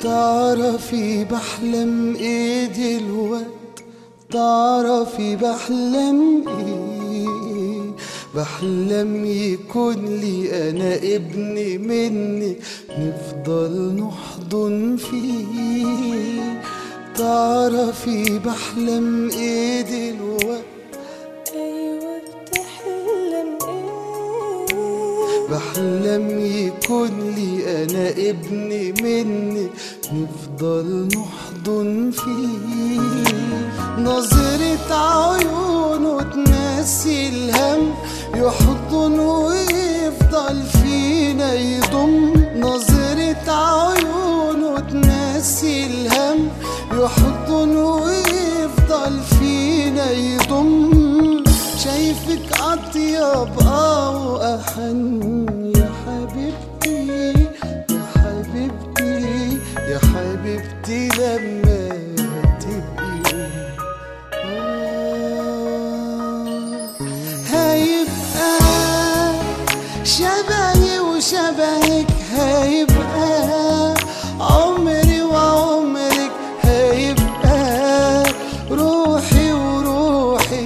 تعرفي بحلم ايه دلوقت تعرفي بحلم ايه بحلم يكون لي انا ابن مني نفضل نحضن فيه تعرفي بحلم ايه دلوقت أيوة بتحلم إيه بحلم يكون لي انا ابن مني نفضل نحضن فيه نظرة عيونه تنسي الهم يحضن ويفضل فينا يضم نظرة عيونه تنسي الهم يحضن ويفضل فينا يضم شايفك أطيب اه وأحن يا حبيبتي يا حبيبتي يا حبيبتي لما تبقي آه هيبقى شبهي وشبهك هيبقى عمري وعمرك هيبقى روحي وروحي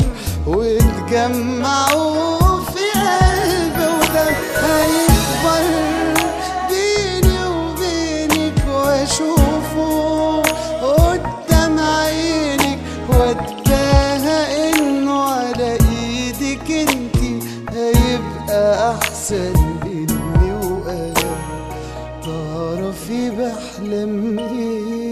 واتجمعوا في قلبي ودم هيكبر بيني وبينك واشوفه قدام عينك واتباهى انه على ايدك انتي هيبقى احسن مني وانا تعرفي بحلم ايه